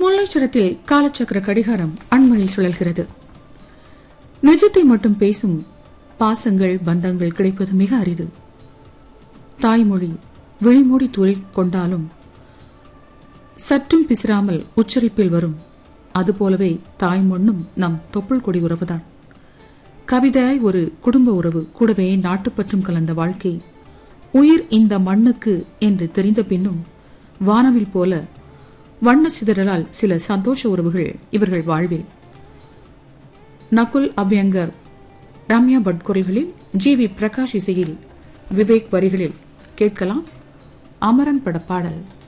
முல்லைச்சரத்தில் காலச்சக்கர கடிகாரம் அண்மையில் சுழல்கிறது நிஜத்தை மட்டும் பேசும் பாசங்கள் பந்தங்கள் கிடைப்பது மிக அரிது தாய்மொழி விழிமூடி தொழில் கொண்டாலும் சற்றும் பிசிராமல் உச்சரிப்பில் வரும் அதுபோலவே தாய்மொன்னும் நம் தொப்புள் கொடி உறவுதான் கவிதையாய் ஒரு குடும்ப உறவு கூடவே நாட்டுப்பற்றும் கலந்த வாழ்க்கை உயிர் இந்த மண்ணுக்கு என்று தெரிந்த பின்னும் வானவில் போல வண்ண சிதறலால் சில சந்தோஷ உறவுகள் இவர்கள் வாழ்வில் நகுல் அபியங்கர் ரம்யா பட் குரல்களில் ஜி வி பிரகாஷ் இசையில் விவேக் வரிகளில் கேட்கலாம் அமரன் பட பாடல்